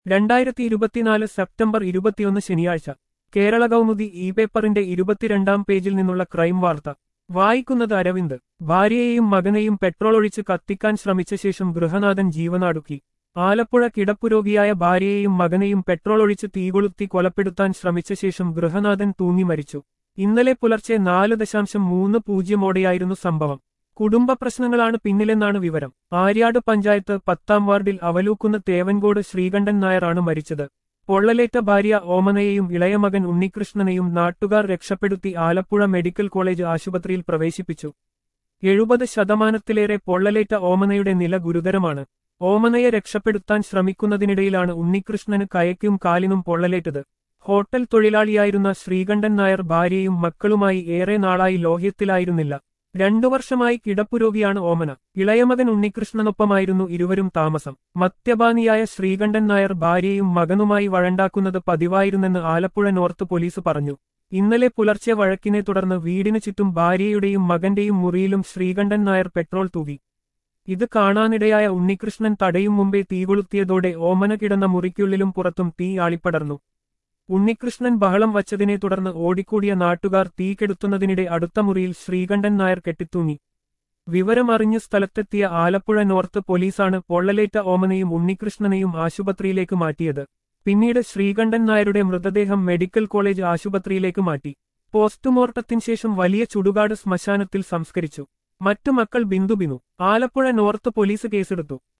രണ്ടായിരത്തി ഇരുപത്തിനാല് സെപ്റ്റംബർ ഇരുപത്തിയൊന്ന് ശനിയാഴ്ച കേരള കൗമുദി ഇ പേപ്പറിന്റെ ഇരുപത്തിരണ്ടാം പേജിൽ നിന്നുള്ള ക്രൈം വാർത്ത വായിക്കുന്നത് അരവിന്ദ് ഭാര്യയെയും മകനെയും പെട്രോൾ ഒഴിച്ച് കത്തിക്കാൻ ശ്രമിച്ച ശേഷം ഗൃഹനാഥൻ ജീവനാടുക്കി ആലപ്പുഴ കിടപ്പുരോഗിയായ ഭാര്യയെയും മകനെയും പെട്രോൾ ഒഴിച്ച് തീകൊളുത്തി കൊലപ്പെടുത്താൻ ശ്രമിച്ച ശേഷം ഗൃഹനാഥൻ തൂങ്ങി മരിച്ചു ഇന്നലെ പുലർച്ചെ നാല് ദശാംശം മൂന്ന് പൂജ്യമോടെയായിരുന്നു സംഭവം കുടുംബ പ്രശ്നങ്ങളാണ് പിന്നിലെന്നാണ് വിവരം ആര്യാട് പഞ്ചായത്ത് പത്താം വാർഡിൽ അവലൂക്കുന്ന തേവൻകോട് ശ്രീകണ്ഠൻ നായരാണ് മരിച്ചത് പൊള്ളലേറ്റ ഭാര്യ ഓമനയെയും ഇളയമകൻ ഉണ്ണികൃഷ്ണനെയും നാട്ടുകാർ രക്ഷപ്പെടുത്തി ആലപ്പുഴ മെഡിക്കൽ കോളേജ് ആശുപത്രിയിൽ പ്രവേശിപ്പിച്ചു എഴുപത് ശതമാനത്തിലേറെ പൊള്ളലേറ്റ ഓമനയുടെ നില ഗുരുതരമാണ് ഓമനയെ രക്ഷപ്പെടുത്താൻ ശ്രമിക്കുന്നതിനിടയിലാണ് ഉണ്ണികൃഷ്ണന് കയക്കും കാലിനും പൊള്ളലേറ്റത് ഹോട്ടൽ തൊഴിലാളിയായിരുന്ന ശ്രീകണ്ഠൻ നായർ ഭാര്യയും മക്കളുമായി ഏറെ നാളായി ലോഹ്യത്തിലായിരുന്നില്ല രണ്ടു വർഷമായി കിടപ്പുരോഗിയാണ് ഓമന ഇളയമകൻ ഉണ്ണികൃഷ്ണനൊപ്പമായിരുന്നു ഇരുവരും താമസം മദ്യപാനിയായ ശ്രീകണ്ഠൻ നായർ ഭാര്യയും മകനുമായി വഴണ്ടാക്കുന്നത് പതിവായിരുന്നെന്ന് ആലപ്പുഴ നോർത്ത് പോലീസ് പറഞ്ഞു ഇന്നലെ പുലർച്ചെ വഴക്കിനെ തുടർന്ന് വീടിനു ചുറ്റും ഭാര്യയുടെയും മകന്റെയും മുറിയിലും ശ്രീകണ്ഠൻ നായർ പെട്രോൾ തൂകി ഇത് കാണാനിടയായ ഉണ്ണികൃഷ്ണൻ തടയും മുമ്പേ തീകൊളുത്തിയതോടെ ഓമന കിടന്ന മുറിക്കുള്ളിലും പുറത്തും തീ ആളിപ്പടർന്നു ഉണ്ണികൃഷ്ണൻ ബഹളം വച്ചതിനെ തുടർന്ന് ഓടിക്കൂടിയ നാട്ടുകാർ തീ കെടുത്തുന്നതിനിടെ അടുത്ത മുറിയിൽ ശ്രീകണ്ഠൻ നായർ കെട്ടിത്തൂങ്ങി വിവരമറിഞ്ഞ് സ്ഥലത്തെത്തിയ ആലപ്പുഴ നോർത്ത് പോലീസാണ് പൊള്ളലേറ്റ ഓമനയും ഉണ്ണികൃഷ്ണനെയും ആശുപത്രിയിലേക്ക് മാറ്റിയത് പിന്നീട് ശ്രീകണ്ഠൻ നായരുടെ മൃതദേഹം മെഡിക്കൽ കോളേജ് ആശുപത്രിയിലേക്ക് മാറ്റി പോസ്റ്റ്മോർട്ടത്തിന് ശേഷം വലിയ ചുടുകാട് ശ്മശാനത്തിൽ സംസ്കരിച്ചു മറ്റു മക്കൾ ബിന്ദുബിനു ആലപ്പുഴ നോർത്ത് പോലീസ് കേസെടുത്തു